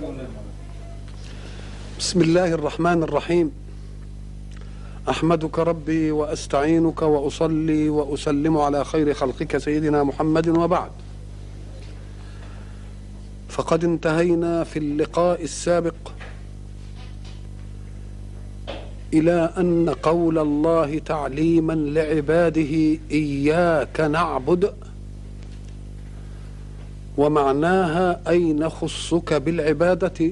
بسم الله الرحمن الرحيم احمدك ربي واستعينك واصلي واسلم على خير خلقك سيدنا محمد وبعد فقد انتهينا في اللقاء السابق الى ان قول الله تعليما لعباده اياك نعبد ومعناها اي نخصك بالعباده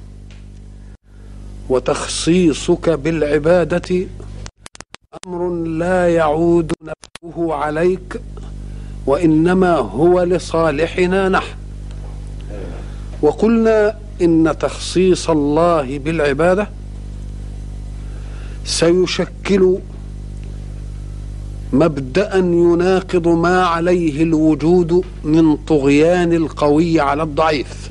وتخصيصك بالعباده امر لا يعود نفعه عليك وانما هو لصالحنا نحن وقلنا ان تخصيص الله بالعباده سيشكل مبدا يناقض ما عليه الوجود من طغيان القوي على الضعيف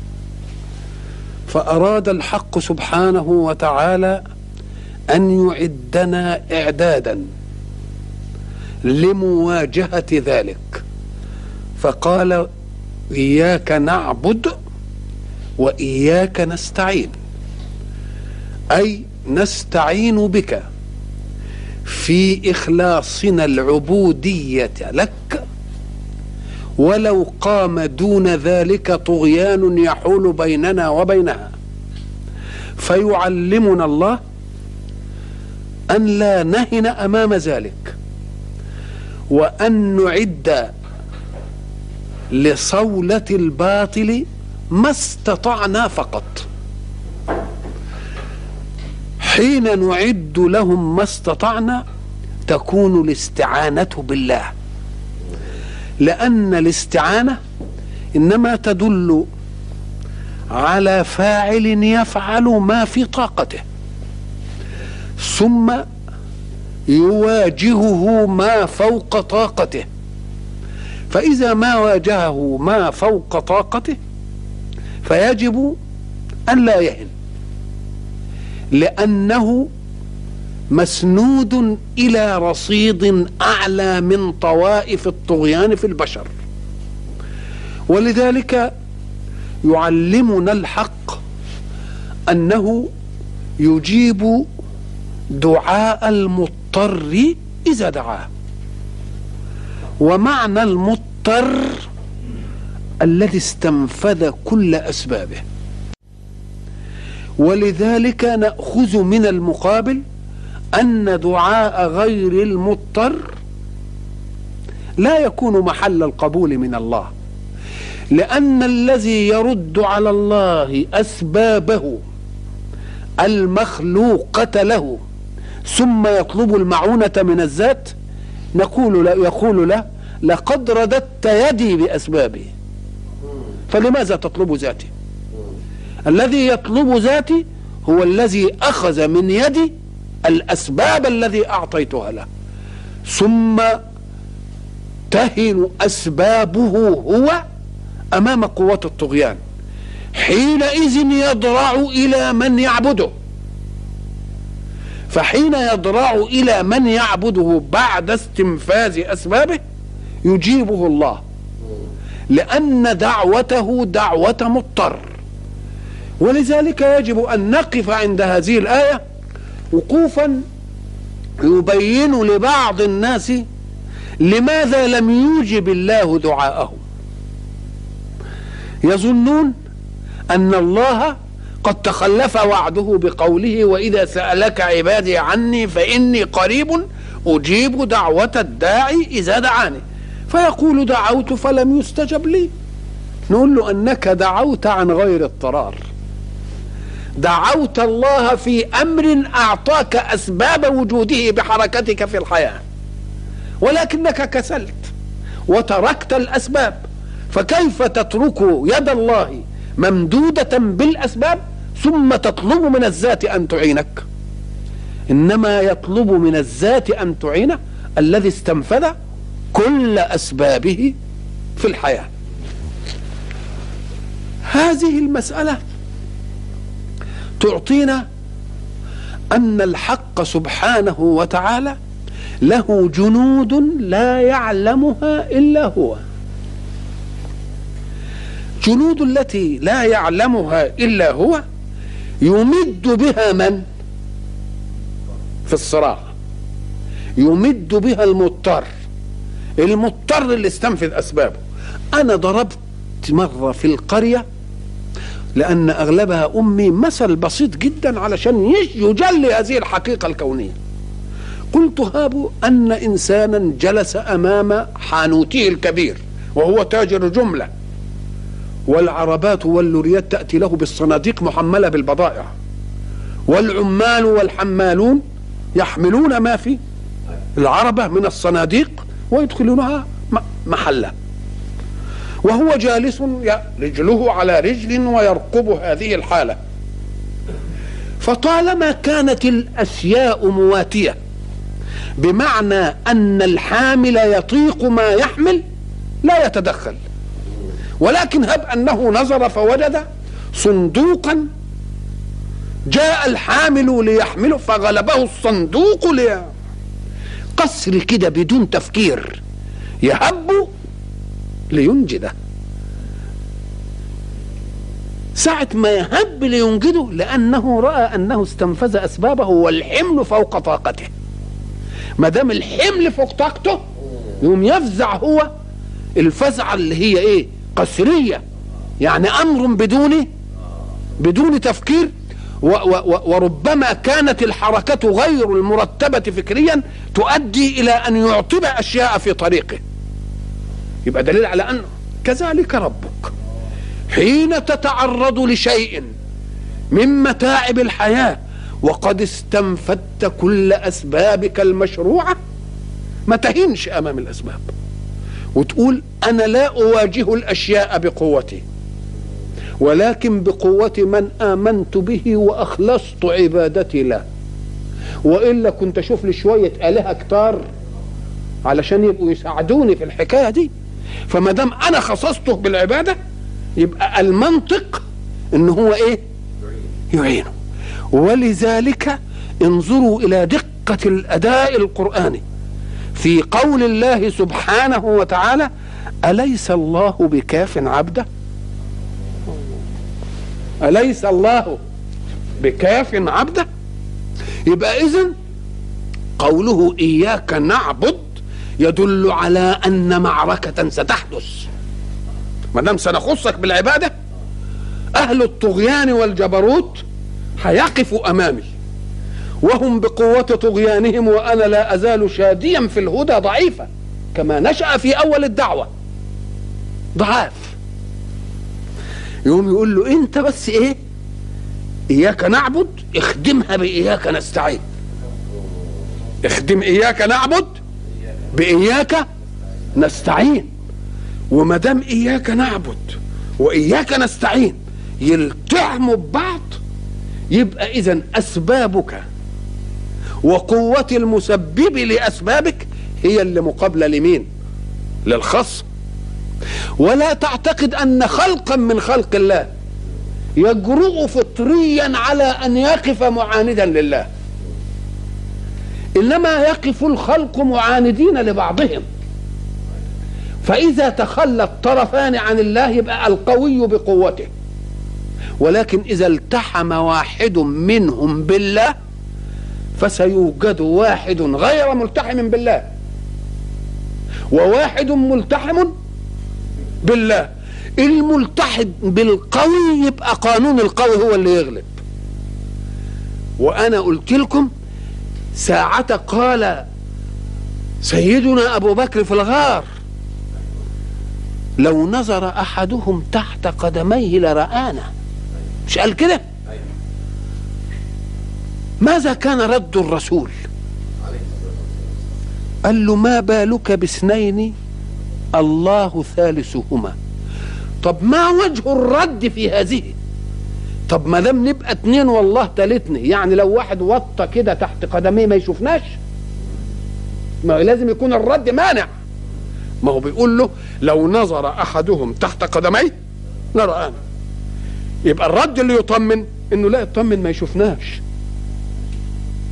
فاراد الحق سبحانه وتعالى ان يعدنا اعدادا لمواجهه ذلك فقال اياك نعبد واياك نستعين اي نستعين بك في اخلاصنا العبوديه لك ولو قام دون ذلك طغيان يحول بيننا وبينها فيعلمنا الله ان لا نهن امام ذلك وان نعد لصوله الباطل ما استطعنا فقط حين نعد لهم ما استطعنا تكون الاستعانه بالله لان الاستعانه انما تدل على فاعل يفعل ما في طاقته ثم يواجهه ما فوق طاقته فاذا ما واجهه ما فوق طاقته فيجب ان لا يهن لانه مسنود الى رصيد اعلى من طوائف الطغيان في البشر ولذلك يعلمنا الحق انه يجيب دعاء المضطر اذا دعاه ومعنى المضطر الذي استنفذ كل اسبابه ولذلك ناخذ من المقابل ان دعاء غير المضطر لا يكون محل القبول من الله لان الذي يرد على الله اسبابه المخلوقه له ثم يطلب المعونه من الذات نقول له يقول له لقد رددت يدي باسبابي فلماذا تطلب ذاتي الذي يطلب ذاتي هو الذي اخذ من يدي الاسباب الذي اعطيتها له ثم تهن اسبابه هو امام قوة الطغيان حينئذ يضرع الى من يعبده فحين يضرع الى من يعبده بعد استنفاذ اسبابه يجيبه الله لان دعوته دعوه مضطر ولذلك يجب ان نقف عند هذه الايه وقوفا يبين لبعض الناس لماذا لم يوجب الله دعاءهم يظنون ان الله قد تخلف وعده بقوله واذا سالك عبادي عني فاني قريب اجيب دعوه الداعي اذا دعاني فيقول دعوت فلم يستجب لي نقول له انك دعوت عن غير اضطرار دعوت الله في امر اعطاك اسباب وجوده بحركتك في الحياه ولكنك كسلت وتركت الاسباب فكيف تترك يد الله ممدوده بالاسباب ثم تطلب من الذات ان تعينك انما يطلب من الذات ان تعينه الذي استنفذ كل اسبابه في الحياه هذه المساله تعطينا ان الحق سبحانه وتعالى له جنود لا يعلمها الا هو الجنود التي لا يعلمها الا هو يمد بها من في الصراع يمد بها المضطر المضطر اللي استنفذ اسبابه انا ضربت مره في القريه لان اغلبها امي مثل بسيط جدا علشان يجلي هذه الحقيقه الكونيه قلت هابوا ان انسانا جلس امام حانوته الكبير وهو تاجر جمله والعربات واللوريات تاتي له بالصناديق محمله بالبضائع والعمال والحمالون يحملون ما في العربه من الصناديق ويدخلونها محله وهو جالس رجله على رجل يرقب هذه الحالة فطالما كانت الأشياء مواتية بمعنى أن الحامل يطيق ما يحمل لا يتدخل ولكن هب أنه نظر فوجد صندوقا جاء الحامل ليحمله فغلبه الصندوق لي قصر كده بدون تفكير يهب لينجده ساعة ما يهب لينجده لأنه رأى أنه استنفذ أسبابه والحمل فوق طاقته ما دام الحمل فوق طاقته يوم يفزع هو الفزعة اللي هي إيه قسرية يعني أمر بدون بدون تفكير و و وربما كانت الحركة غير المرتبة فكريا تؤدي إلى أن يعطب أشياء في طريقه يبقى دليل على انه كذلك ربك حين تتعرض لشيء من متاعب الحياه وقد استنفدت كل اسبابك المشروعه ما تهينش امام الاسباب وتقول انا لا اواجه الاشياء بقوتي ولكن بقوة من آمنت به وأخلصت عبادتي له وإلا كنت أشوف لي شوية آلهة كتار علشان يبقوا يساعدوني في الحكاية دي فما دام انا خصصته بالعباده يبقى المنطق ان هو ايه يعينه ولذلك انظروا الى دقه الاداء القراني في قول الله سبحانه وتعالى اليس الله بكاف عبده اليس الله بكاف عبده يبقى اذن قوله اياك نعبد يدل على ان معركه ستحدث ما دام سنخصك بالعباده اهل الطغيان والجبروت هيقفوا امامي وهم بقوة طغيانهم وأنا لا أزال شاديا في الهدى ضعيفا كما نشأ في أول الدعوة ضعاف يقوم يقول له أنت بس إيه إياك نعبد اخدمها بإياك نستعين اخدم إياك نعبد بإياك نستعين وما دام إياك نعبد وإياك نستعين يلتحموا ببعض يبقى إذا أسبابك وقوة المسبب لأسبابك هي اللي مقابلة لمين؟ للخصم ولا تعتقد أن خلقا من خلق الله يجرؤ فطريا على أن يقف معاندا لله انما يقف الخلق معاندين لبعضهم فاذا تخلى الطرفان عن الله يبقى القوي بقوته ولكن اذا التحم واحد منهم بالله فسيوجد واحد غير ملتحم بالله وواحد ملتحم بالله الملتحد بالقوي يبقى قانون القوي هو اللي يغلب وانا قلت لكم ساعة قال سيدنا أبو بكر في الغار لو نظر أحدهم تحت قدميه لرآنا مش قال كده ماذا كان رد الرسول قال له ما بالك باثنين الله ثالثهما طب ما وجه الرد في هذه طب ما دام نبقى اتنين والله تالتني يعني لو واحد وطى كده تحت قدميه ما يشوفناش ما لازم يكون الرد مانع ما هو بيقول له لو نظر احدهم تحت قدميه لرآنا يبقى الرد اللي يطمن انه لا يطمن ما يشوفناش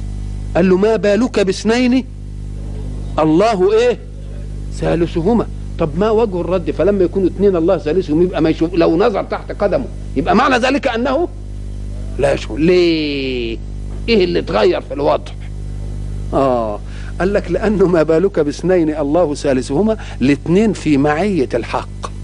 قال له ما بالك باثنين الله ايه ثالثهما طب ما وجه الرد فلما يكونوا اثنين الله ثالثهم يبقى ما يشوف لو نظر تحت قدمه يبقى معنى ذلك انه لا يشوف ليه ايه اللي اتغير في الوضع اه قال لك لانه ما بالك باثنين الله ثالثهما الاثنين في معيه الحق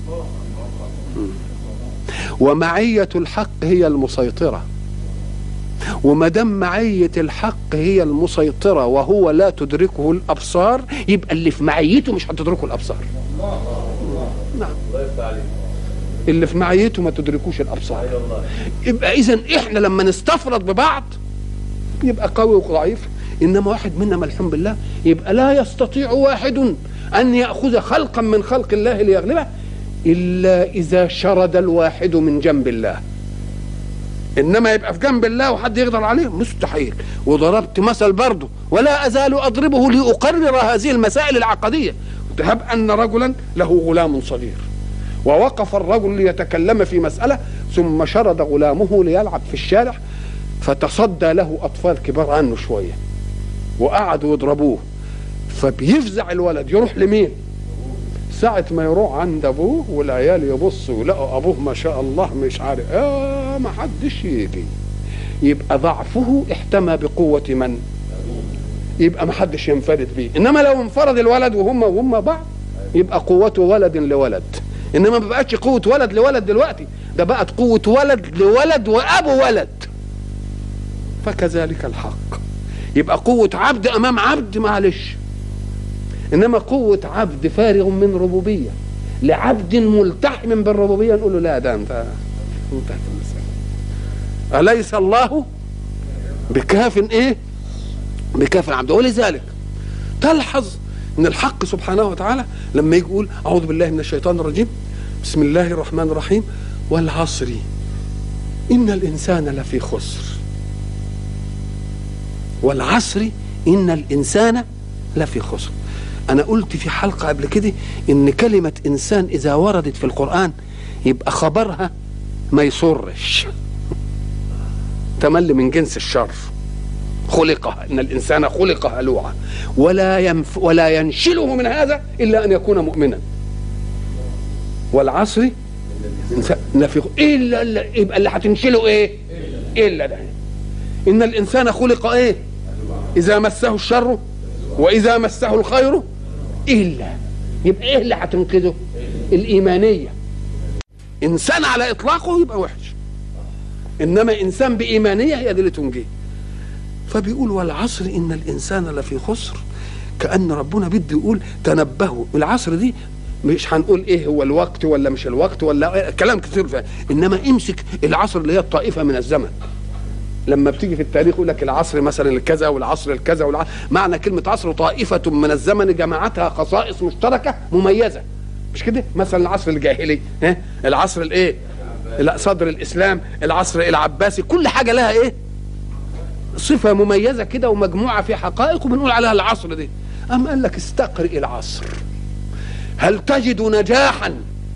ومعيه الحق هي المسيطره وما دام معيه الحق هي المسيطره وهو لا تدركه الابصار يبقى اللي في معيته مش هتدركه الابصار نعم اللي في معيته ما تدركوش الابصار يبقى اذا احنا لما نستفرد ببعض يبقى قوي وضعيف انما واحد منا ملحوم بالله يبقى لا يستطيع واحد ان ياخذ خلقا من خلق الله ليغلبه الا اذا شرد الواحد من جنب الله انما يبقى في جنب الله وحد يقدر عليه مستحيل وضربت مثل برضه ولا ازال اضربه لاقرر هذه المسائل العقديه هب ان رجلا له غلام صغير ووقف الرجل ليتكلم في مساله ثم شرد غلامه ليلعب في الشارع فتصدى له اطفال كبار عنه شويه وقعدوا يضربوه فبيفزع الولد يروح لمين ساعة ما يروح عند أبوه والعيال يبصوا يلاقوا أبوه ما شاء الله مش عارف آه ما حدش يجي يبقى ضعفه احتمى بقوة من؟ يبقى ما حدش ينفرد بيه إنما لو انفرد الولد وهم وهم بعض يبقى قوته ولد لولد إنما ما بقتش قوة ولد لولد دلوقتي ده بقت قوة ولد لولد وأبو ولد فكذلك الحق يبقى قوة عبد أمام عبد معلش انما قوه عبد فارغ من ربوبيه لعبد ملتحم بالربوبيه نقول له لا ده انت انتهت المساله اليس الله بكاف ايه بكاف العبد ولذلك تلحظ ان الحق سبحانه وتعالى لما يجي يقول اعوذ بالله من الشيطان الرجيم بسم الله الرحمن الرحيم والعصر ان الانسان لفي خسر والعصر ان الانسان لفي خسر انا قلت في حلقه قبل كده ان كلمه انسان اذا وردت في القران يبقى خبرها ما يصرش تمل من جنس الشر خلق ان الانسان خلق هلوعا ولا ينف ولا ينشله من هذا الا ان يكون مؤمنا والعصر نفي الا الا يبقى اللي هتنشله ايه؟ الا ده ان الانسان خلق ايه؟ اذا مسه الشر واذا مسه الخير الا يبقى ايه اللي هتنقذه الايمانيه انسان على اطلاقه يبقى وحش انما انسان بايمانيه هي دي اللي تنجيه فبيقول والعصر ان الانسان لفي خسر كان ربنا بده يقول تنبهوا العصر دي مش هنقول ايه هو الوقت ولا مش الوقت ولا كلام كتير فيه انما امسك العصر اللي هي الطائفه من الزمن لما بتيجي في التاريخ يقول لك العصر مثلا الكذا والعصر الكذا والعصر معنى كلمه عصر طائفه من الزمن جمعتها خصائص مشتركه مميزه مش كده مثلا العصر الجاهلي ها العصر الايه لا صدر الاسلام العصر العباسي كل حاجه لها ايه صفه مميزه كده ومجموعه في حقائق وبنقول عليها العصر دي أم قال لك استقرئ العصر هل تجد نجاحا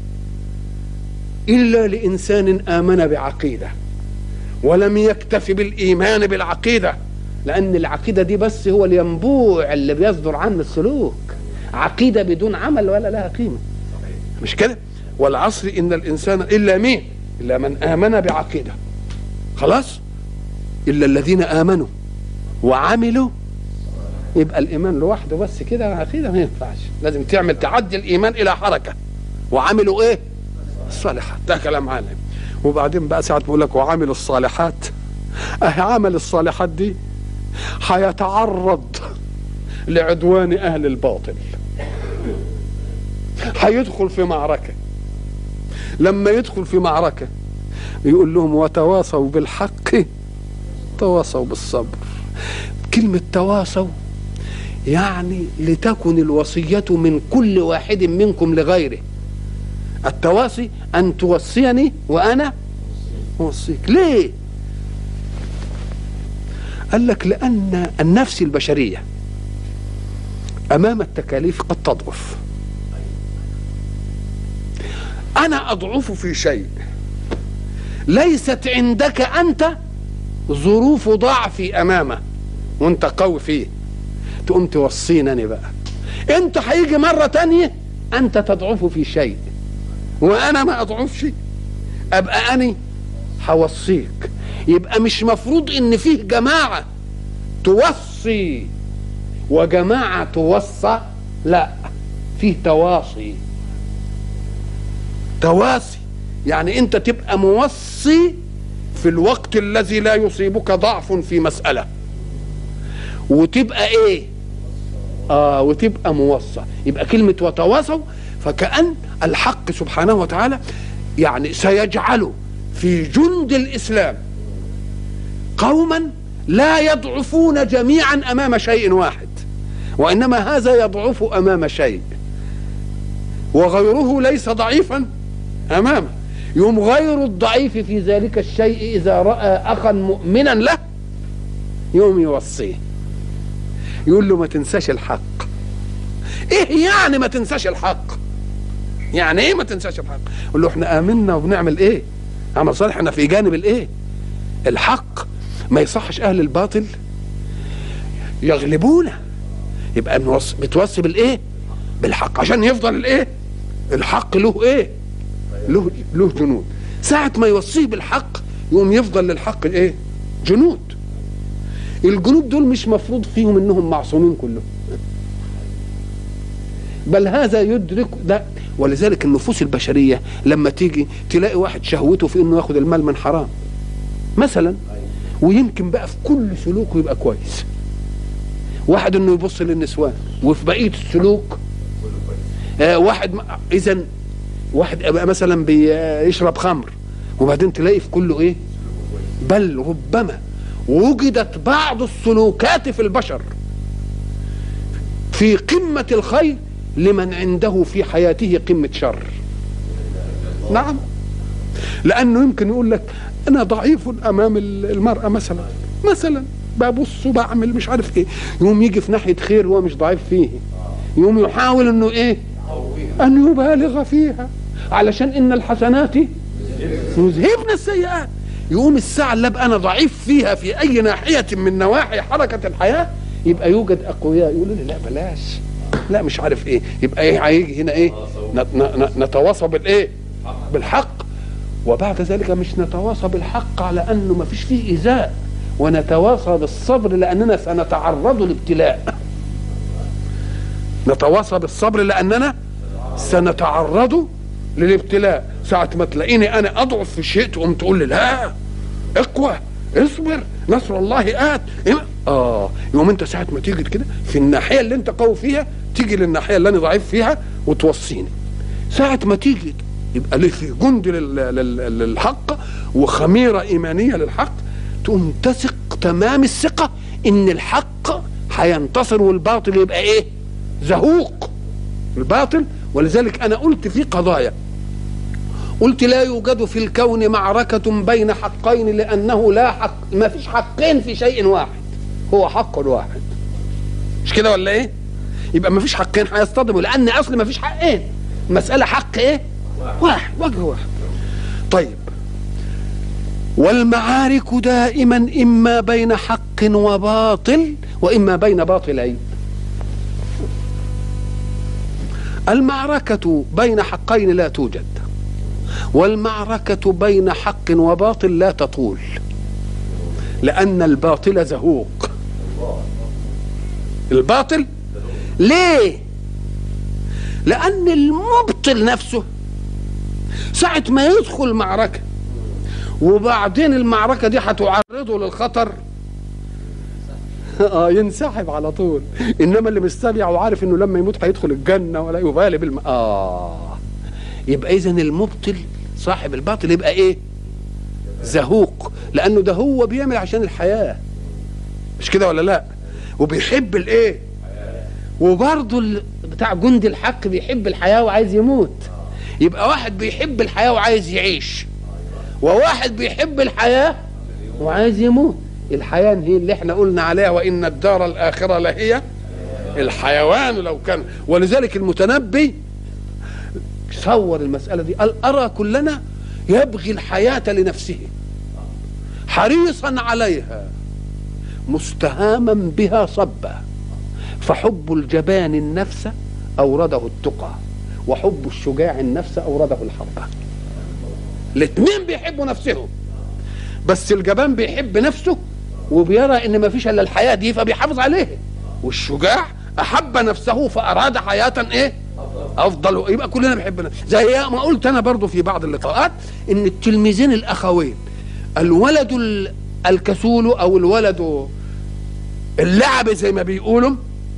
إلا لإنسان آمن بعقيدة ولم يكتف بالإيمان بالعقيدة لأن العقيدة دي بس هو الينبوع اللي بيصدر عنه السلوك عقيدة بدون عمل ولا لها قيمة مش كده والعصر إن الإنسان إلا مين إلا من آمن بعقيدة خلاص إلا الذين آمنوا وعملوا يبقى الإيمان لوحده بس كده عقيدة ما ينفعش لازم تعمل تعدي الإيمان إلى حركة وعملوا إيه الصالحات ده كلام عالم وبعدين بقى ساعة بقول لك وعملوا الصالحات أهي عمل الصالحات دي هيتعرض لعدوان أهل الباطل هيدخل في معركة لما يدخل في معركة يقول لهم وتواصوا بالحق تواصوا بالصبر كلمة تواصوا يعني لتكن الوصية من كل واحد منكم لغيره التواصي أن توصيني وأنا أوصيك ليه قال لك لأن النفس البشرية أمام التكاليف قد تضعف أنا أضعف في شيء ليست عندك أنت ظروف ضعفي أمامه وأنت قوي فيه تقوم توصيني بقى أنت هيجي مرة تانية انت تضعف في شيء وانا ما اضعفش ابقى اني هوصيك يبقى مش مفروض ان فيه جماعه توصي وجماعه توصى لا فيه تواصي تواصي يعني انت تبقى موصي في الوقت الذي لا يصيبك ضعف في مساله وتبقى ايه اه وتبقى موصى يبقى كلمه وتواصوا فكأن الحق سبحانه وتعالى يعني سيجعل في جند الإسلام قوما لا يضعفون جميعا أمام شيء واحد وإنما هذا يضعف أمام شيء وغيره ليس ضعيفا أمامه يوم غير الضعيف في ذلك الشيء إذا رأى أخا مؤمنا له يوم يوصيه يقول له ما تنساش الحق ايه يعني ما تنساش الحق يعني ايه ما تنساش الحق يقول له احنا امنا وبنعمل ايه عمل صالح احنا في جانب الايه الحق ما يصحش اهل الباطل يغلبونا يبقى بنوص... بتوصي بالايه بالحق عشان يفضل الايه الحق له ايه له له جنود ساعة ما يوصيه بالحق يقوم يفضل للحق ايه جنود الجنود دول مش مفروض فيهم انهم معصومين كلهم بل هذا يدرك ده ولذلك النفوس البشريه لما تيجي تلاقي واحد شهوته في انه ياخد المال من حرام مثلا ويمكن بقى في كل سلوكه يبقى كويس واحد انه يبص للنسوان وفي بقيه السلوك آه واحد اذا واحد يبقى مثلا بيشرب خمر وبعدين تلاقي في كله ايه بل ربما وجدت بعض السلوكات في البشر في قمة الخير لمن عنده في حياته قمة شر نعم لأنه يمكن يقول لك أنا ضعيف أمام المرأة مثلا مثلا ببص وبعمل مش عارف ايه يوم يجي في ناحية خير هو مش ضعيف فيه يوم يحاول انه ايه ان يبالغ فيها علشان ان الحسنات يذهبن السيئات يقوم الساعة اللي ابقى انا ضعيف فيها في اي ناحية من نواحي حركة الحياة يبقى يوجد اقوياء يقولوا لي لا بلاش لا مش عارف ايه يبقى ايه هيجي هنا ايه نتواصى بالايه بالحق وبعد ذلك مش نتواصى بالحق على انه ما فيش فيه ايذاء ونتواصى بالصبر لاننا سنتعرض لابتلاء نتواصى بالصبر لاننا سنتعرض للابتلاء ساعة ما تلاقيني انا اضعف في شيء تقوم تقول لي لا اقوى اصبر نصر الله ات اه يوم انت ساعة ما تيجي كده في الناحية اللي انت قوي فيها تيجي للناحية اللي انا ضعيف فيها وتوصيني ساعة ما تيجي يبقى ليه في جند للحق وخميرة إيمانية للحق تقوم تثق تمام الثقة إن الحق هينتصر والباطل يبقى إيه؟ زهوق الباطل ولذلك أنا قلت في قضايا قلت لا يوجد في الكون معركة بين حقين لأنه لا حق ما فيش حقين في شيء واحد هو حق واحد مش كده ولا ايه يبقى ما فيش حقين هيصطدموا لأن أصل ما فيش حقين المسألة حق ايه واحد وجه واحد طيب والمعارك دائما إما بين حق وباطل وإما بين باطلين المعركة بين حقين لا توجد والمعركة بين حق وباطل لا تطول لأن الباطل زهوق الباطل ليه لأن المبطل نفسه ساعة ما يدخل معركة وبعدين المعركة دي هتعرضه للخطر اه ينسحب على طول انما اللي مستبيع وعارف انه لما يموت هيدخل الجنه ولا يبالي بالم اه يبقى اذا المبطل صاحب الباطل يبقى ايه زهوق لانه ده هو بيعمل عشان الحياه مش كده ولا لا وبيحب الايه وبرضه بتاع جند الحق بيحب الحياه وعايز يموت يبقى واحد بيحب الحياه وعايز يعيش وواحد بيحب الحياه وعايز يموت الحياه هي اللي احنا قلنا عليها وان الدار الاخره لهي الحيوان لو كان ولذلك المتنبي صور المسألة دي قال أرى كلنا يبغي الحياة لنفسه حريصا عليها مستهاما بها صبا فحب الجبان النفس أورده التقى وحب الشجاع النفس اورده الحرب الاثنين بيحبوا نفسهم بس الجبان بيحب نفسه وبيرى ان ما فيش الا الحياه دي فبيحافظ عليها والشجاع احب نفسه فاراد حياه ايه افضل يبقى كلنا بنحب زي ما قلت انا برضو في بعض اللقاءات ان التلميذين الاخوين الولد الكسول او الولد اللعب زي ما بيقولوا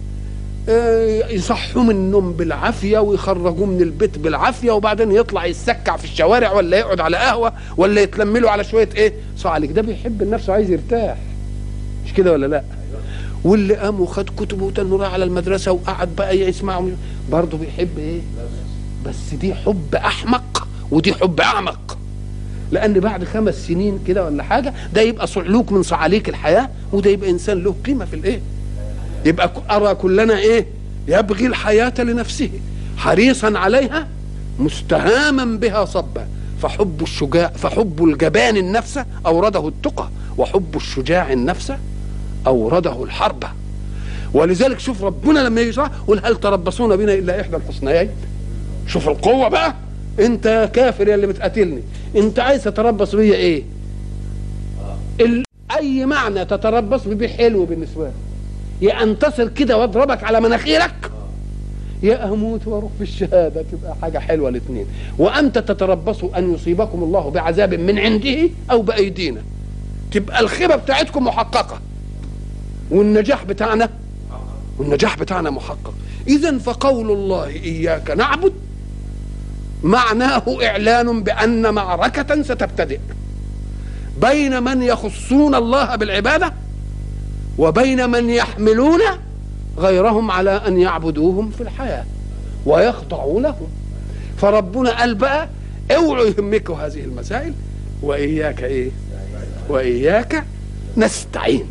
يصحوا من النوم بالعافيه ويخرجوه من البيت بالعافيه وبعدين يطلع يتسكع في الشوارع ولا يقعد على قهوه ولا يتلملوا على شويه ايه صعلك ده بيحب النفس وعايز يرتاح مش كده ولا لا واللي قام وخد كتبه وتنور على المدرسه وقعد بقى يسمع برضه بيحب ايه بس دي حب احمق ودي حب اعمق لان بعد خمس سنين كده ولا حاجه ده يبقى صعلوك من صعاليك الحياه وده يبقى انسان له قيمه في الايه يبقى ارى كلنا ايه يبغي الحياه لنفسه حريصا عليها مستهاما بها صبا فحب الشجاع فحب الجبان النفس اورده التقى وحب الشجاع النفس اورده الحرب ولذلك شوف ربنا لما يجي قل هل تربصون بنا الا احدى الحسنيين شوف القوه بقى انت يا كافر يا اللي بتقاتلني انت عايز تتربص بيا ايه ال... اي معنى تتربص بيه حلو بالنسبه لي يا انتصر كده واضربك على مناخيرك يا اموت واروح في الشهاده تبقى حاجه حلوه الاثنين وامتى تتربصوا ان يصيبكم الله بعذاب من عنده او بايدينا تبقى الخيبه بتاعتكم محققه والنجاح بتاعنا والنجاح بتاعنا محقق اذا فقول الله اياك نعبد معناه اعلان بان معركه ستبتدئ بين من يخصون الله بالعباده وبين من يحملون غيرهم على ان يعبدوهم في الحياه ويخضعوا لهم فربنا قال بقى اوعوا يهمكوا هذه المسائل واياك ايه واياك نستعين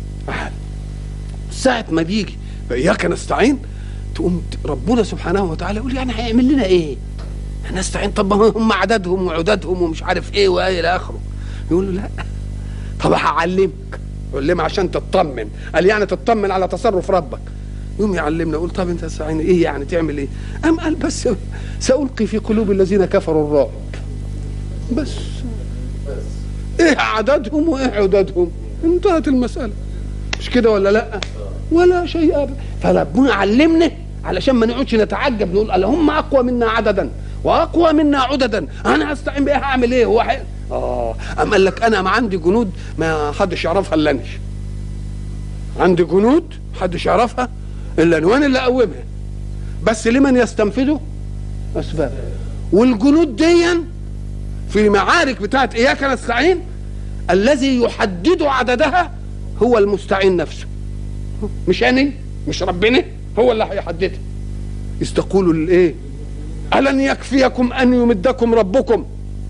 ساعة ما بيجي إياك نستعين تقوم ربنا سبحانه وتعالى يقول يعني هيعمل لنا إيه؟ نستعين طب هم عددهم وعددهم ومش عارف إيه وإلى آخره يقول له لا طب هعلمك علمها عشان تطمن قال يعني تطمن على تصرف ربك يقوم يعلمنا يقول طب انت استعين ايه يعني تعمل ايه؟ أم قال بس سألقي في قلوب الذين كفروا الرعب بس ايه عددهم وايه عددهم انتهت المسألة مش كده ولا لا ولا شيء ابدا فربنا علمنا علشان ما نقعدش نتعجب نقول الله هم اقوى منا عددا واقوى منا عددا انا هستعين بايه هعمل ايه هو حي... اه ام قال لك انا ما عندي جنود ما حدش يعرفها الا انا عندي جنود حدش يعرفها الا انا وانا اللي اقومها بس لمن يستنفذوا اسباب والجنود دي في المعارك بتاعت اياك نستعين الذي يحدد عددها هو المستعين نفسه مش انا مش ربنا هو اللي هيحددها إذ تقولوا للايه ألن يكفيكم أن يمدكم ربكم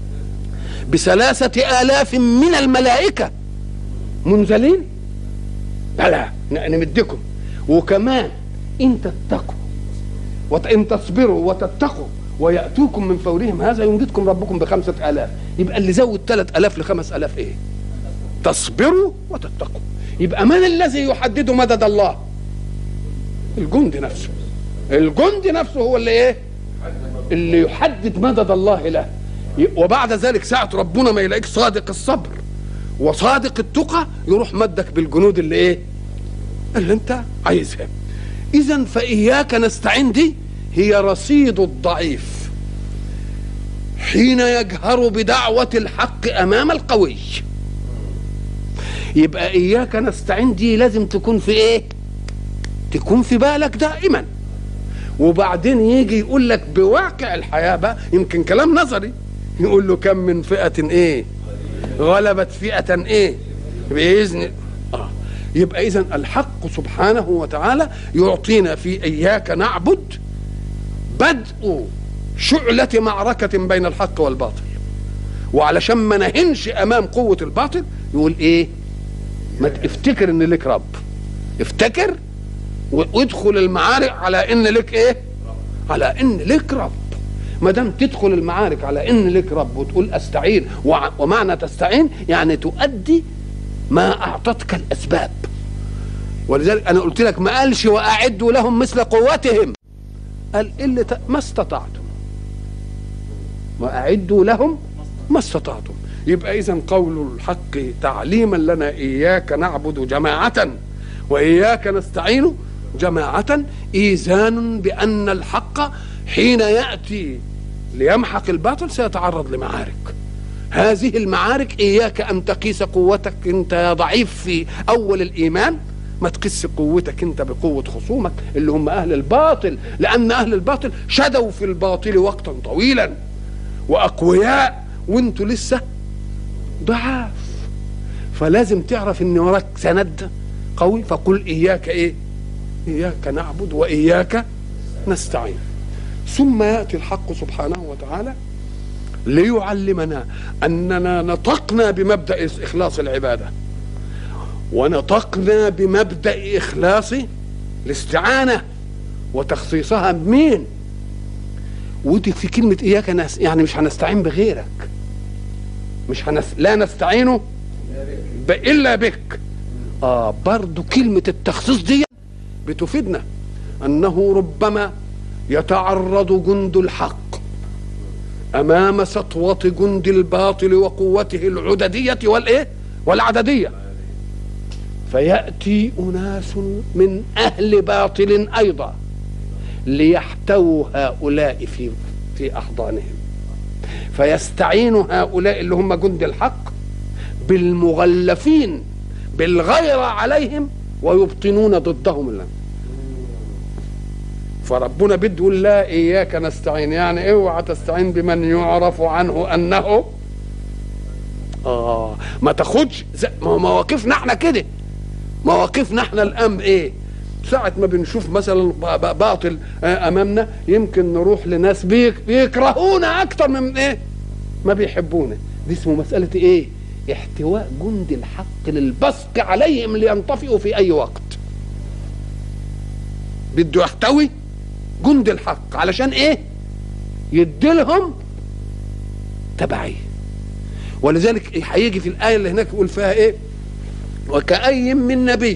بثلاثة آلاف من الملائكة منزلين بلى نمدكم وكمان إن تتقوا وإن تصبروا وتتقوا ويأتوكم من فورهم هذا يمددكم ربكم بخمسة آلاف يبقى اللي زود ثلاث آلاف لخمس آلاف إيه تصبروا وتتقوا يبقى من الذي يحدد مدد الله الجند نفسه الجند نفسه هو اللي ايه اللي يحدد مدد الله له وبعد ذلك ساعة ربنا ما يلاقيك صادق الصبر وصادق التقى يروح مدك بالجنود اللي ايه اللي انت عايزها اذا فاياك نستعين دي هي رصيد الضعيف حين يجهر بدعوة الحق امام القوي يبقى اياك نستعين دي لازم تكون في ايه تكون في بالك دائما وبعدين يجي يقول لك بواقع الحياه بقى يمكن كلام نظري يقول له كم من فئه ايه غلبت فئه ايه باذن آه. يبقى اذا الحق سبحانه وتعالى يعطينا في اياك نعبد بدء شعلة معركة بين الحق والباطل وعلشان ما نهنش امام قوة الباطل يقول ايه ما افتكر ان لك رب افتكر وادخل المعارك على ان لك ايه على ان لك رب ما دام تدخل المعارك على ان لك رب وتقول استعين ومعنى تستعين يعني تؤدي ما اعطتك الاسباب ولذلك انا قلت لك ما قالش واعدوا لهم مثل قوتهم قال اللي ما استطعتم وأعدوا لهم ما استطعتم يبقى إذا قول الحق تعليما لنا إياك نعبد جماعة وإياك نستعين جماعة إيذان بأن الحق حين يأتي ليمحق الباطل سيتعرض لمعارك هذه المعارك إياك أن تقيس قوتك أنت يا ضعيف في أول الإيمان ما تقيس قوتك أنت بقوة خصومك اللي هم أهل الباطل لأن أهل الباطل شدوا في الباطل وقتا طويلا وأقوياء وانتوا لسه ضعاف فلازم تعرف ان وراك سند قوي فقل اياك ايه اياك نعبد واياك نستعين ثم ياتي الحق سبحانه وتعالى ليعلمنا اننا نطقنا بمبدا اخلاص العباده ونطقنا بمبدا اخلاص الاستعانه وتخصيصها بمين ودي في كلمه اياك نس يعني مش هنستعين بغيرك مش هنس... لا نستعين ب... الا بك اه برضو كلمه التخصيص دي بتفيدنا انه ربما يتعرض جند الحق امام سطوه جند الباطل وقوته العدديه والايه والعدديه فياتي اناس من اهل باطل ايضا ليحتووا هؤلاء في في احضانهم فيستعين هؤلاء اللي هم جند الحق بالمغلفين بالغيرة عليهم ويبطنون ضدهم الله فربنا بده يقول لا اياك نستعين يعني اوعى تستعين بمن يعرف عنه انه اه ما تاخدش ما مواقفنا احنا كده مواقفنا احنا الان ايه ساعة ما بنشوف مثلا باطل امامنا يمكن نروح لناس بيك بيكرهونا اكتر من ايه ما بيحبونا دي اسمه مسألة ايه احتواء جند الحق للبصق عليهم لينطفئوا في اي وقت بده يحتوي جند الحق علشان ايه يديلهم تبعيه ولذلك هيجي في الآية اللي هناك يقول فيها ايه وكأي من نبي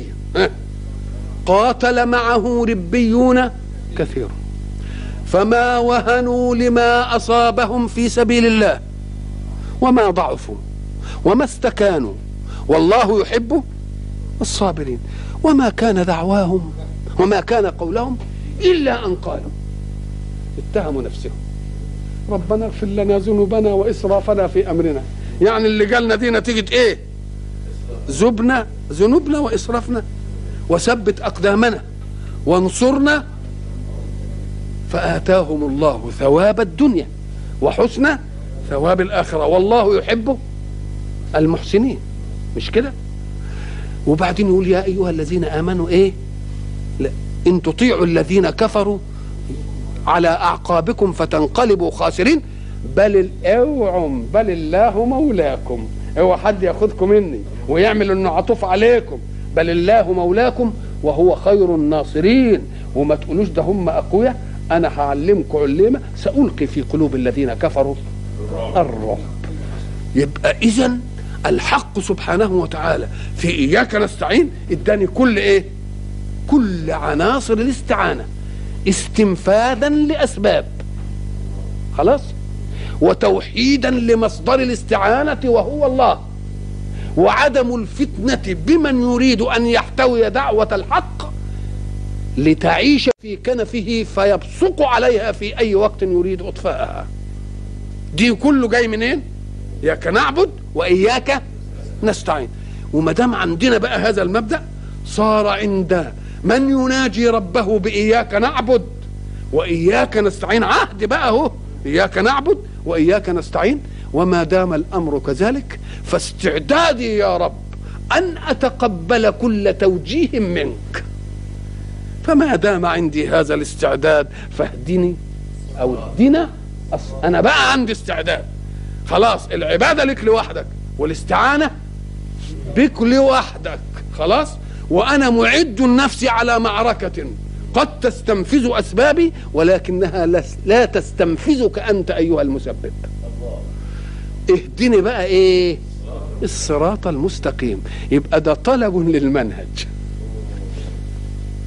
قاتل معه ربيون كثير فما وهنوا لما أصابهم في سبيل الله وما ضعفوا وما استكانوا والله يحب الصابرين وما كان دعواهم وما كان قولهم إلا أن قالوا اتهموا نفسهم ربنا اغفر لنا ذنوبنا وإسرافنا في أمرنا يعني اللي قالنا دي نتيجة إيه ذبنا ذنوبنا وإسرافنا وثبت أقدامنا وانصرنا فآتاهم الله ثواب الدنيا وحسن ثواب الآخرة والله يحب المحسنين مش كده وبعدين يقول يا أيها الذين آمنوا إيه لا إن تطيعوا الذين كفروا على أعقابكم فتنقلبوا خاسرين بل اوعوا بل الله مولاكم اوعى حد ياخذكم مني ويعمل انه عطوف عليكم بل الله مولاكم وهو خير الناصرين وما تقولوش ده هم اقوياء انا هعلمكم علمه سالقي في قلوب الذين كفروا الرعب يبقى اذا الحق سبحانه وتعالى في اياك نستعين اداني كل ايه كل عناصر الاستعانه استنفاذا لاسباب خلاص وتوحيدا لمصدر الاستعانه وهو الله وعدم الفتنه بمن يريد ان يحتوي دعوه الحق لتعيش في كنفه فيبصق عليها في اي وقت يريد اطفاءها دي كله جاي منين اياك نعبد واياك نستعين وما دام عندنا بقى هذا المبدا صار عند من يناجي ربه باياك نعبد واياك نستعين عهد بقى اهو اياك نعبد واياك نستعين وما دام الامر كذلك فاستعدادي يا رب ان اتقبل كل توجيه منك فما دام عندي هذا الاستعداد فاهدني او اهدنا انا بقى عندي استعداد خلاص العباده لك لوحدك والاستعانه بك لوحدك خلاص وانا معد نفسي على معركه قد تستنفذ اسبابي ولكنها لا تستنفذك انت ايها المسبب اهدني بقى ايه الصراط المستقيم يبقى ده طلب للمنهج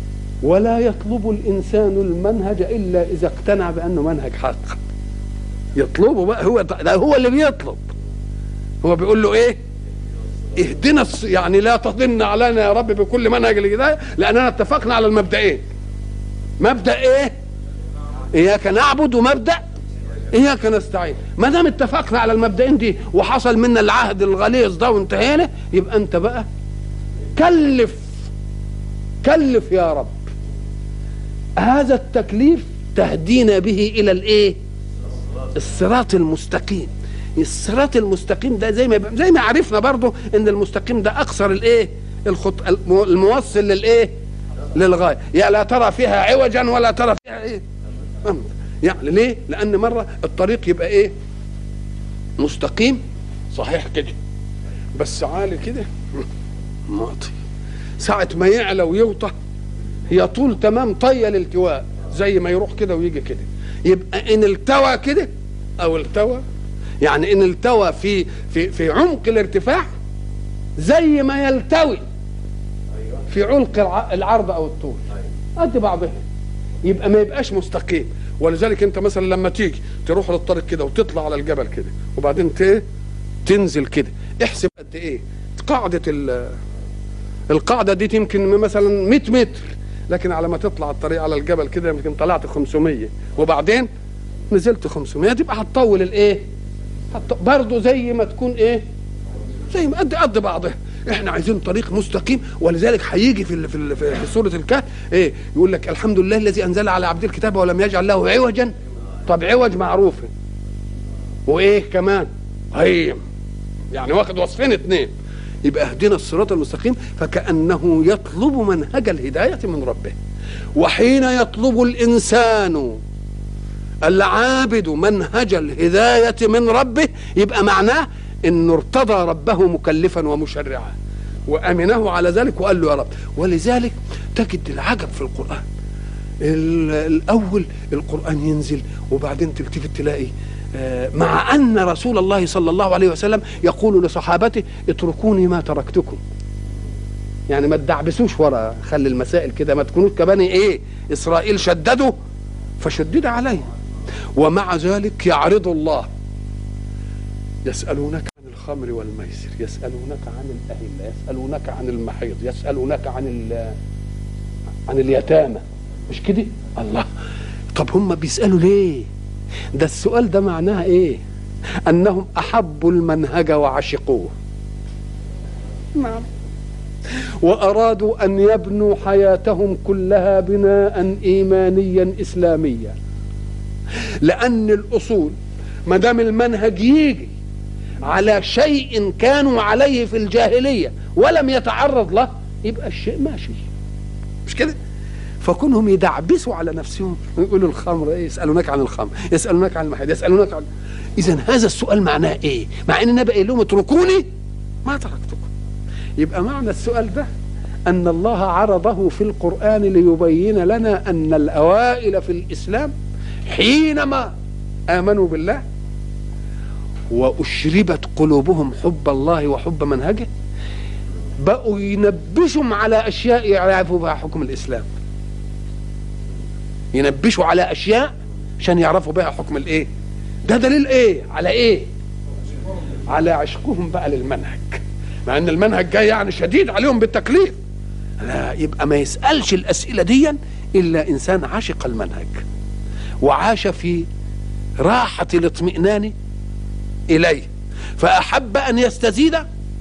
ولا يطلب الانسان المنهج الا اذا اقتنع بانه منهج حق يطلبه بقى هو ده هو اللي بيطلب هو بيقول له ايه اهدنا الص- يعني لا تضن علينا يا رب بكل منهج الهدايه لاننا اتفقنا على المبدئين مبدا ايه اياك نعبد ومبدا اياك نستعين ما دام اتفقنا على المبدئين دي وحصل منا العهد الغليظ ده وانتهينا يبقى انت بقى كلف كلف يا رب هذا التكليف تهدينا به الى الايه الصراط المستقيم الصراط المستقيم ده زي ما يبقى زي ما عرفنا برضو ان المستقيم ده اقصر الايه الخط المو- الموصل للايه للغايه يا لا ترى فيها عوجا ولا ترى فيها ايه أمر. يعني ليه لان مره الطريق يبقى ايه مستقيم صحيح كده بس عالي كده معطي ساعة ما يعلى ويوطى هي طول تمام طية للتواء زي ما يروح كده ويجي كده يبقى ان التوى كده او التوى يعني ان التوى في في في عمق الارتفاع زي ما يلتوي في عمق الع- العرض او الطول قد بعضها يبقى ما يبقاش مستقيم ولذلك انت مثلا لما تيجي تروح للطريق كده وتطلع على الجبل كده وبعدين ت- تنزل كده احسب قد ايه قاعده ال- القاعده دي يمكن مثلا 100 متر لكن على ما تطلع الطريق على الجبل كده يمكن طلعت 500 وبعدين نزلت 500 تبقى هتطول الايه هت- برضه زي ما تكون ايه زي ما قد قد بعضها احنا عايزين طريق مستقيم ولذلك هيجي في ال- في ال- في في سوره الكهف ايه يقول لك الحمد لله الذي انزل على عبد الكتاب ولم يجعل له عوجا طب عوج معروف وايه كمان هيم يعني واخد وصفين اتنين يبقى اهدنا الصراط المستقيم فكانه يطلب منهج الهدايه من ربه وحين يطلب الانسان العابد منهج الهدايه من ربه يبقى معناه انه ارتضى ربه مكلفا ومشرعا وامنه على ذلك وقال له يا رب ولذلك تجد العجب في القران ال- الاول القران ينزل وبعدين تلتفت تلاقي آه، مع ان رسول الله صلى الله عليه وسلم يقول لصحابته اتركوني ما تركتكم يعني ما تدعبسوش ورا خلي المسائل كده ما تكونوش كبني ايه اسرائيل شددوا فشدد عليه ومع ذلك يعرض الله يسألونك عن الخمر والميسر يسألونك عن الأهلة يسألونك عن المحيض يسألونك عن ال- عن اليتامى مش كده الله طب هم بيسألوا ليه ده السؤال ده معناه ايه انهم احبوا المنهج وعشقوه نعم وارادوا ان يبنوا حياتهم كلها بناء ايمانيا اسلاميا لان الاصول ما دام المنهج يجي على شيء كانوا عليه في الجاهليه ولم يتعرض له يبقى الشيء ماشي مش كده فكونهم يدعبسوا على نفسهم ويقولوا الخمر ايه يسالونك عن الخمر يسالونك عن المحيط يسالونك عن اذا هذا السؤال معناه ايه مع ان النبي قال لهم اتركوني ما تركتكم يبقى معنى السؤال ده ان الله عرضه في القران ليبين لنا ان الاوائل في الاسلام حينما امنوا بالله واشربت قلوبهم حب الله وحب منهجه بقوا ينبشوا على اشياء يعرفوا بها حكم الاسلام ينبشوا على اشياء عشان يعرفوا بها حكم الايه ده دليل ايه على ايه على عشقهم بقى للمنهج مع ان المنهج جاي يعني شديد عليهم بالتكليف لا يبقى ما يسالش الاسئله دي الا انسان عاشق المنهج وعاش في راحه الاطمئنان اليه فاحب ان يستزيد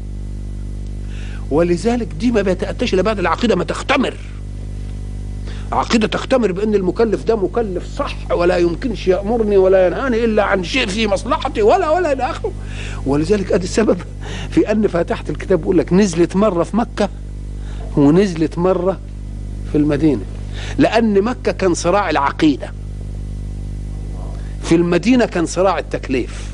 ولذلك دي ما بيتاتاش الا بعد العقيده ما تختمر عقيدة تختمر بأن المكلف ده مكلف صح ولا يمكنش يأمرني ولا ينهاني إلا عن شيء في مصلحتي ولا ولا إلى آخره ولذلك أدي السبب في أن فاتحة الكتاب بيقول لك نزلت مرة في مكة ونزلت مرة في المدينة لأن مكة كان صراع العقيدة في المدينة كان صراع التكليف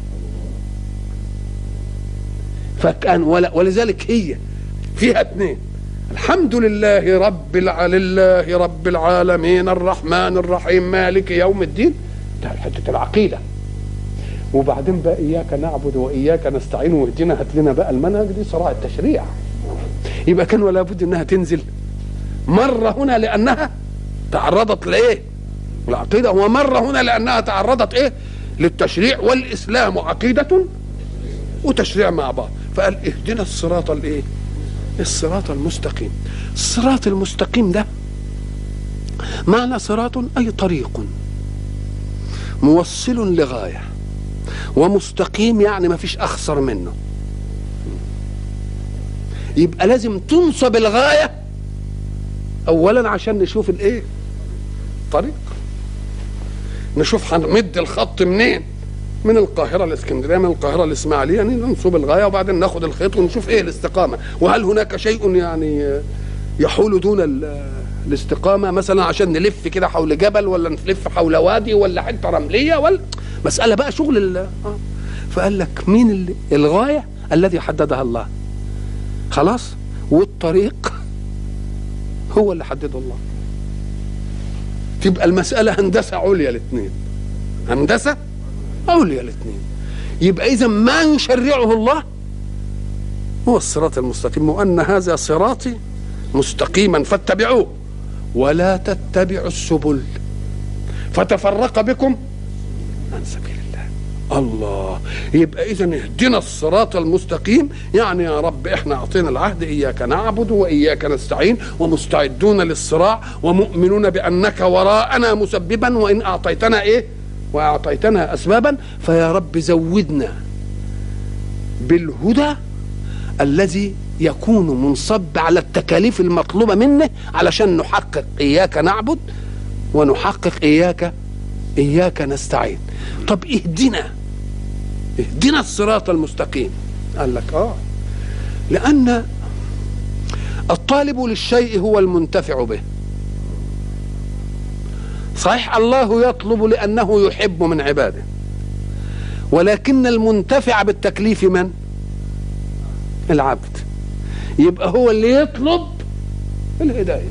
فكان ولا ولذلك هي فيها اثنين الحمد لله رب الع... لله رب العالمين الرحمن الرحيم مالك يوم الدين ده حته العقيده وبعدين بقى اياك نعبد واياك نستعين واهدنا هات لنا بقى المنهج دي صراع التشريع يبقى كان ولا بد انها تنزل مره هنا لانها تعرضت لايه العقيده ومره هنا لانها تعرضت ايه للتشريع والاسلام عقيده وتشريع مع بعض فقال اهدنا الصراط الايه الصراط المستقيم الصراط المستقيم ده معنى صراط اي طريق موصل لغايه ومستقيم يعني ما فيش اخسر منه يبقى لازم تنصب الغايه اولا عشان نشوف الايه طريق نشوف هنمد الخط منين من القاهره الاسكندريه من القاهره الاسماعيليه يعني ننصب الغايه وبعدين ناخد الخيط ونشوف ايه الاستقامه وهل هناك شيء يعني يحول دون الاستقامه مثلا عشان نلف كده حول جبل ولا نلف حول وادي ولا حته رمليه ولا مساله بقى شغل آه. فقال لك مين اللي الغايه الذي حددها الله خلاص والطريق هو اللي حدده الله تبقى المسألة هندسة عليا الاثنين هندسة عليا الاثنين يبقى إذا ما يشرعه الله هو الصراط المستقيم وأن هذا صراطي مستقيما فاتبعوه ولا تتبعوا السبل فتفرق بكم عن سبيل الله يبقى اذا اهدنا الصراط المستقيم يعني يا رب احنا اعطينا العهد اياك نعبد واياك نستعين ومستعدون للصراع ومؤمنون بانك وراءنا مسببا وان اعطيتنا ايه واعطيتنا اسبابا فيا رب زودنا بالهدى الذي يكون منصب على التكاليف المطلوبه منه علشان نحقق اياك نعبد ونحقق اياك اياك نستعين طب اهدنا اهدنا الصراط المستقيم قال لك اه لان الطالب للشيء هو المنتفع به صحيح الله يطلب لانه يحب من عباده ولكن المنتفع بالتكليف من العبد يبقى هو اللي يطلب الهدايه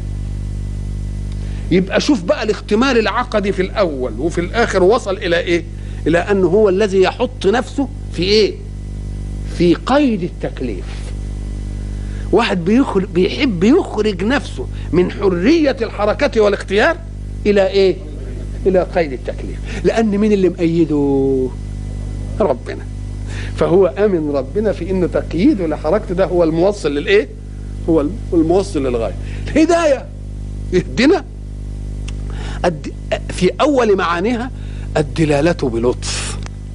يبقى شوف بقى الاختمال العقدي في الاول وفي الاخر وصل الى ايه الى انه هو الذي يحط نفسه في ايه في قيد التكليف واحد بيخرج بيحب يخرج نفسه من حرية الحركة والاختيار إلى إيه؟ إلى قيد التكليف لأن مين اللي مأيده؟ ربنا فهو امن ربنا في انه تقييده لحركته ده هو الموصل للايه هو الموصل للغايه الهدايه يهدنا في اول معانيها الدلاله بلطف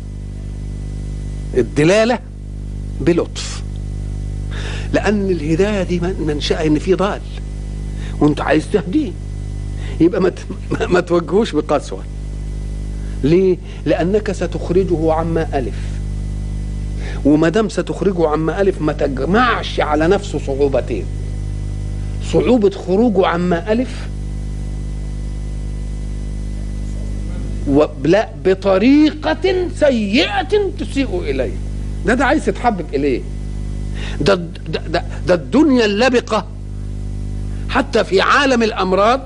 الدلاله بلطف لان الهدايه دي منشأ ان في ضال وانت عايز تهديه يبقى ما ما توجهوش بقسوه ليه؟ لانك ستخرجه عما الف وما دام ستخرجه عما الف ما تجمعش على نفسه صعوبتين صعوبه خروجه عما الف ولا بطريقة سيئة تسيء إليه ده ده عايز يتحبب إليه ده, ده, ده, ده الدنيا اللبقة حتى في عالم الأمراض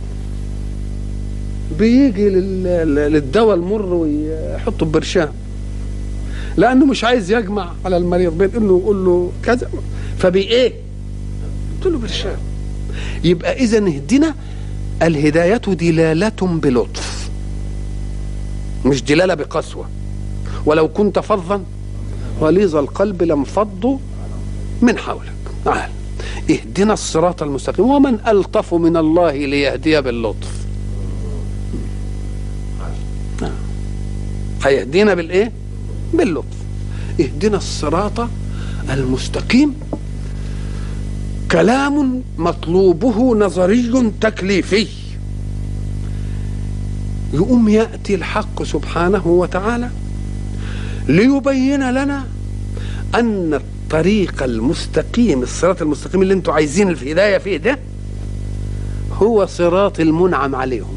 بيجي للدواء المر ويحطه ببرشام لانه مش عايز يجمع على المريض بين انه يقول له كذا فبي ايه؟ قلت له برشام يبقى اذا اهدنا الهدايه دلاله بلطف مش دلاله بقسوه ولو كنت فظا غليظ القلب لانفضوا من حولك تعال اهدنا الصراط المستقيم ومن الطف من الله ليهدي باللطف هيهدينا بالايه باللطف اهدنا الصراط المستقيم كلام مطلوبه نظري تكليفي يقوم ياتي الحق سبحانه وتعالى ليبين لنا ان الطريق المستقيم الصراط المستقيم اللي انتم عايزين الهدايه فيه ده هو صراط المنعم عليهم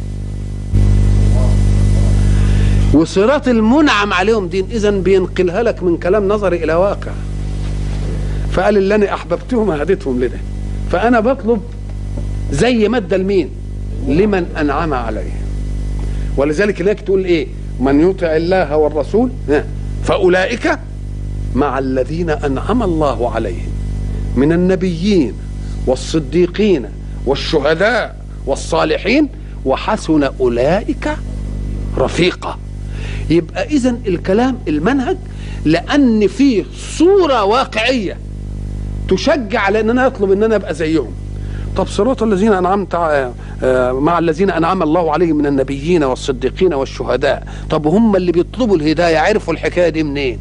وصراط المنعم عليهم دين اذا بينقلها لك من كلام نظري الى واقع فقال اللي انا احببتهم هديتهم لده فانا بطلب زي ما ادى لمين لمن انعم عليه ولذلك هناك تقول ايه من يطع الله والرسول فاولئك مع الذين انعم الله عليهم من النبيين والصديقين والشهداء والصالحين وحسن اولئك رفيقا يبقى اذا الكلام المنهج لان فيه صوره واقعيه تشجع على ان انا اطلب ان انا ابقى زيهم طب صراط الذين انعمت ع- آه، مع الذين انعم الله عليهم من النبيين والصديقين والشهداء طب هم اللي بيطلبوا الهدايه عرفوا الحكايه دي منين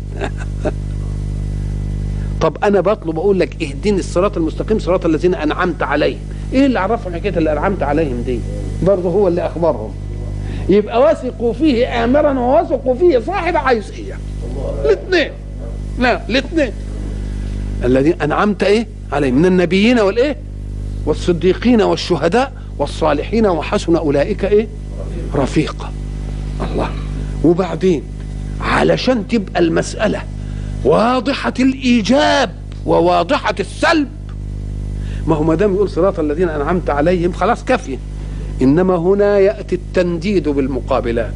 طب انا بطلب اقول لك اهدني الصراط المستقيم صراط الذين انعمت عليهم ايه اللي عرفهم حكايه اللي انعمت عليهم دي برضه هو اللي اخبرهم يبقى وثقوا فيه امرا ووثقوا فيه صاحب عيسيه الاثنين لا الاثنين الذين انعمت ايه عليهم من النبيين والايه والصديقين والشهداء والصالحين وحسن اولئك ايه رفيقا الله وبعدين علشان تبقى المساله واضحه الايجاب وواضحه السلب ما هو ما دام يقول صراط الذين انعمت عليهم خلاص كافيه انما هنا ياتي التنديد بالمقابلات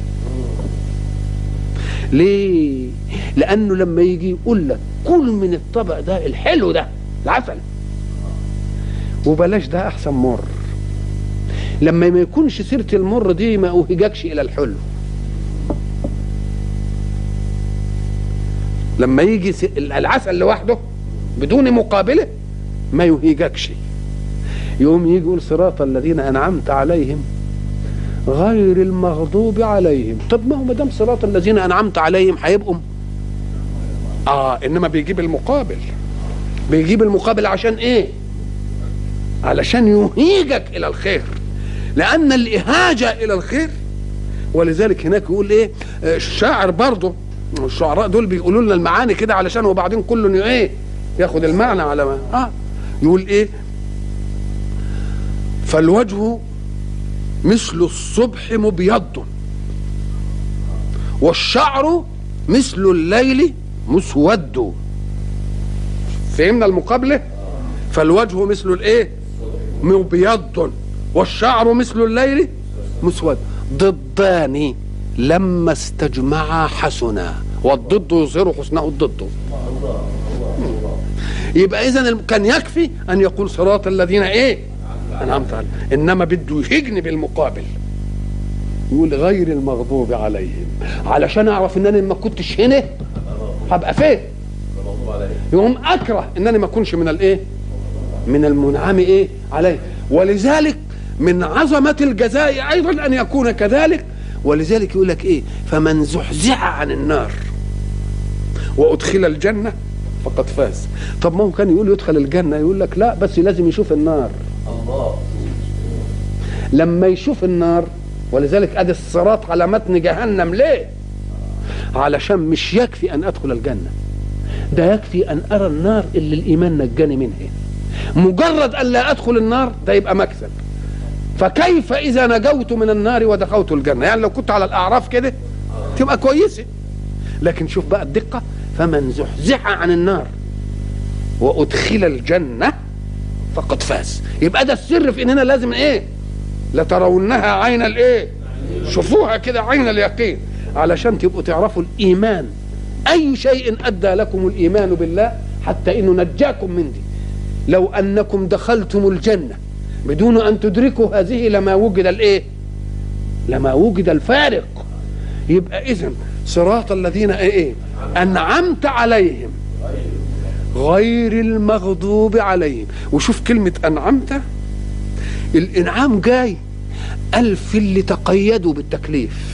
ليه لانه لما يجي يقول لك كل من الطبق ده الحلو ده العسل وبلاش ده احسن مر لما ما يكونش سيره المر دي ما اوهجكش الى الحلو لما يجي س- العسل لوحده بدون مقابله ما يهيجكش يقوم يجي يقول صراط الذين انعمت عليهم غير المغضوب عليهم طب ما هو ما دام صراط الذين انعمت عليهم هيبقوا اه انما بيجيب المقابل بيجيب المقابل عشان ايه علشان يهيجك الى الخير لان الاهاجه الى الخير ولذلك هناك يقول ايه آه، الشاعر برضه الشعراء دول بيقولوا لنا المعاني كده علشان وبعدين كل ايه ياخد المعنى على ما اه يقول ايه فالوجه مثل الصبح مبيض والشعر مثل الليل مسود فهمنا المقابله فالوجه مثل الايه مبيض والشعر مثل الليل مسود ضدان لما استجمعا حسنا والضد يظهر حسنه الضد يبقى اذا كان يكفي ان يقول صراط الذين ايه انعمت عليهم انما بده يهجني بالمقابل يقول غير المغضوب عليهم علشان اعرف ان انا ما كنتش هنا هبقى فين يقوم اكره ان انا ما اكونش من الايه من المنعم ايه عليه ولذلك من عظمه الجزاء ايضا ان يكون كذلك ولذلك يقول لك ايه فمن زحزح عن النار وادخل الجنه فقد فاز طب ما هو كان يقول يدخل الجنه يقول لك لا بس لازم يشوف النار لما يشوف النار ولذلك ادي الصراط على متن جهنم ليه علشان مش يكفي ان ادخل الجنه ده يكفي ان ارى النار اللي الايمان نجاني منها مجرد ان لا ادخل النار ده يبقى مكسب فكيف اذا نجوت من النار ودخلت الجنه يعني لو كنت على الاعراف كده تبقى كويسه لكن شوف بقى الدقه فمن زحزح عن النار وادخل الجنه فقد فاز يبقى ده السر في اننا لازم ايه لترونها عين الايه شوفوها كده عين اليقين علشان تبقوا تعرفوا الايمان اي شيء ادى لكم الايمان بالله حتى انه نجاكم من دي لو انكم دخلتم الجنه بدون ان تدركوا هذه لما وجد الايه لما وجد الفارق يبقى اذا صراط الذين ايه, إيه؟ انعمت عليهم غير المغضوب عليهم وشوف كلمة أنعمت الإنعام جاي قال في اللي تقيدوا بالتكليف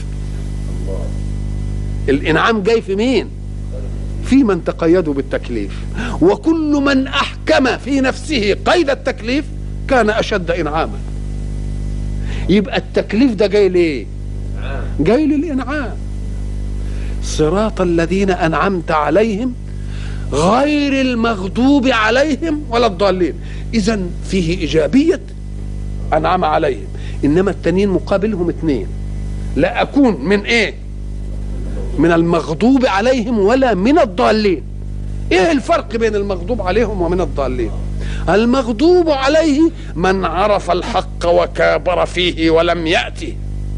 الإنعام جاي في مين في من تقيدوا بالتكليف وكل من أحكم في نفسه قيد التكليف كان أشد إنعاما يبقى التكليف ده جاي ليه جاي للإنعام صراط الذين أنعمت عليهم غير المغضوب عليهم ولا الضالين اذا فيه ايجابيه انعم عليهم انما التانيين مقابلهم اثنين لا اكون من ايه من المغضوب عليهم ولا من الضالين ايه الفرق بين المغضوب عليهم ومن الضالين المغضوب عليه من عرف الحق وكابر فيه ولم يأتي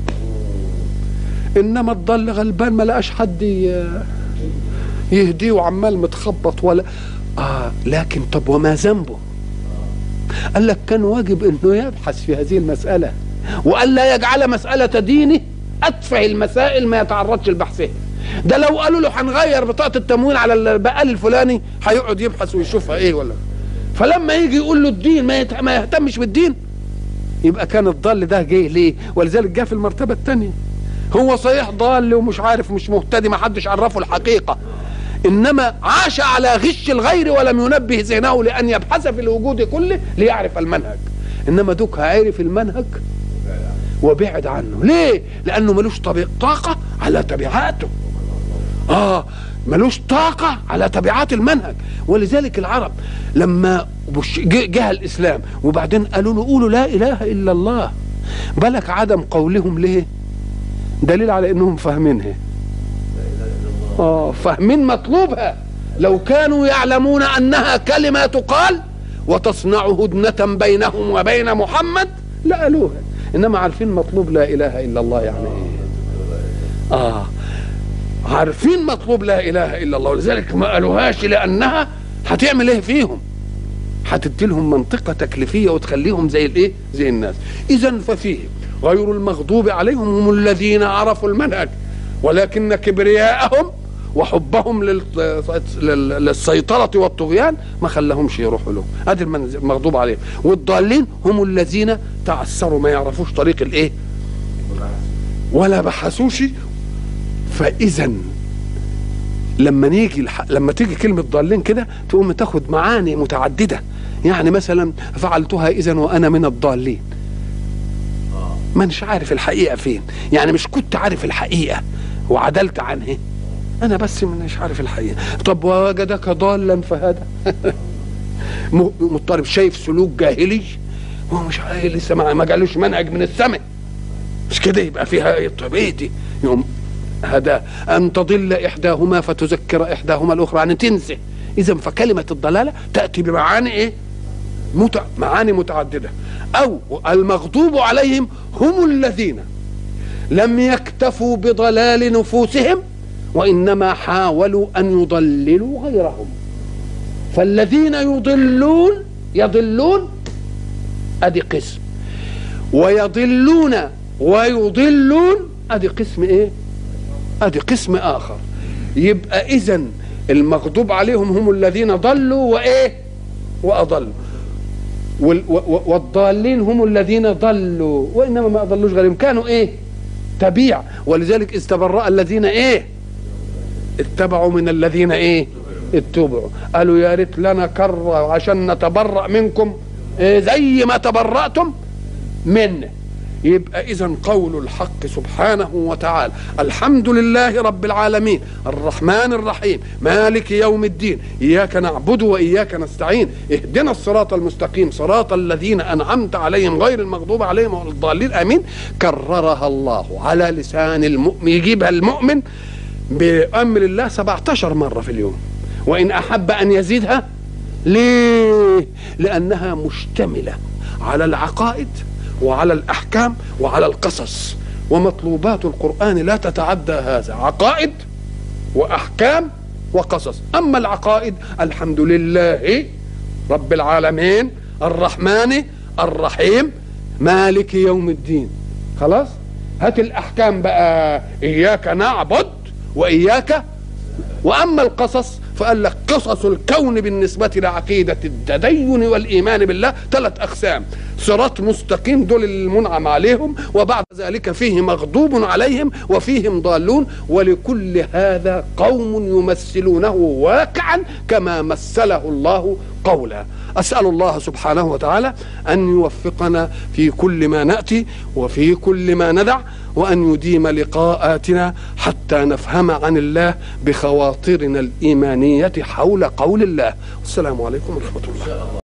انما الضال غلبان ما لقاش حد يهديه وعمال متخبط ولا آه لكن طب وما ذنبه قال لك كان واجب انه يبحث في هذه المسألة وأن لا يجعل مسألة دينه اتفه المسائل ما يتعرضش لبحثها ده لو قالوا له هنغير بطاقه التموين على البقال الفلاني هيقعد يبحث ويشوفها ايه ولا فلما يجي يقول له الدين ما, يت... ما يهتمش بالدين يبقى كان الضال ده جه ليه ولذلك جه في المرتبه الثانيه هو صحيح ضال ومش عارف مش مهتدي ما حدش عرفه الحقيقه انما عاش على غش الغير ولم ينبه ذهنه لان يبحث في الوجود كله ليعرف المنهج انما دوك عرف المنهج وبعد عنه ليه لانه ملوش طبيع طاقه على تبعاته اه ملوش طاقة على تبعات المنهج ولذلك العرب لما جه الإسلام وبعدين قالوا له قولوا لا إله إلا الله بالك عدم قولهم ليه دليل على انهم فاهمينها اه فاهمين مطلوبها لو كانوا يعلمون انها كلمه تقال وتصنع هدنه بينهم وبين محمد لقالوها انما عارفين مطلوب لا اله الا الله يعني ايه اه عارفين مطلوب لا اله الا الله ولذلك ما قالوهاش لانها هتعمل ايه فيهم هتدي لهم منطقه تكليفيه وتخليهم زي الايه زي الناس اذا ففيه غير المغضوب عليهم هم الذين عرفوا المنهج ولكن كبرياءهم وحبهم للسيطرة والطغيان ما خلاهمش يروحوا له ادي المغضوب عليهم والضالين هم الذين تعثروا ما يعرفوش طريق الايه ولا بحثوش فاذا لما نيجي الح... لما تيجي كلمه ضالين كده تقوم تاخد معاني متعدده يعني مثلا فعلتها اذا وانا من الضالين ما مش عارف الحقيقه فين يعني مش كنت عارف الحقيقه وعدلت عنها انا بس مش عارف الحقيقه طب ووجدك ضالا فهذا مضطرب شايف سلوك جاهلي هو مش عارف لسه ما جالوش منهج من السماء مش كده يبقى فيها طب ايه دي يوم هذا ان تضل احداهما فتذكر احداهما الاخرى يعني تنسى اذا فكلمه الضلاله تاتي بمعاني ايه متع... معاني متعدده او المغضوب عليهم هم الذين لم يكتفوا بضلال نفوسهم وانما حاولوا ان يضللوا غيرهم فالذين يضلون يضلون ادي قسم ويضلون ويضلون ادي قسم ايه ادي قسم اخر يبقى اذا المغضوب عليهم هم الذين ضلوا وايه واضلوا والضالين هم الذين ضلوا وانما ما اضلوش غيرهم كانوا ايه تبيع ولذلك استبرأ الذين ايه اتبعوا من الذين ايه اتبعوا قالوا يا ريت لنا كرة عشان نتبرأ منكم إيه زي ما تبرأتم منا يبقى اذا قول الحق سبحانه وتعالى الحمد لله رب العالمين الرحمن الرحيم مالك يوم الدين اياك نعبد واياك نستعين اهدنا الصراط المستقيم صراط الذين انعمت عليهم غير المغضوب عليهم ولا الضالين امين كررها الله على لسان المؤمن يجيبها المؤمن بامر الله 17 مره في اليوم وان احب ان يزيدها ليه لانها مشتمله على العقائد وعلى الأحكام وعلى القصص ومطلوبات القرآن لا تتعدى هذا عقائد وأحكام وقصص أما العقائد الحمد لله رب العالمين الرحمن الرحيم مالك يوم الدين خلاص هات الأحكام بقى إياك نعبد وإياك وأما القصص فقال لك قصص الكون بالنسبة لعقيدة التدين والإيمان بالله ثلاث أقسام صراط مستقيم دول المنعم عليهم وبعد ذلك فيه مغضوب عليهم وفيهم ضالون ولكل هذا قوم يمثلونه واقعا كما مثله الله قولا أسأل الله سبحانه وتعالى أن يوفقنا في كل ما نأتي وفي كل ما ندع وأن يديم لقاءاتنا حتى نفهم عن الله بخواطرنا الإيمانية حول قول الله والسلام عليكم ورحمة الله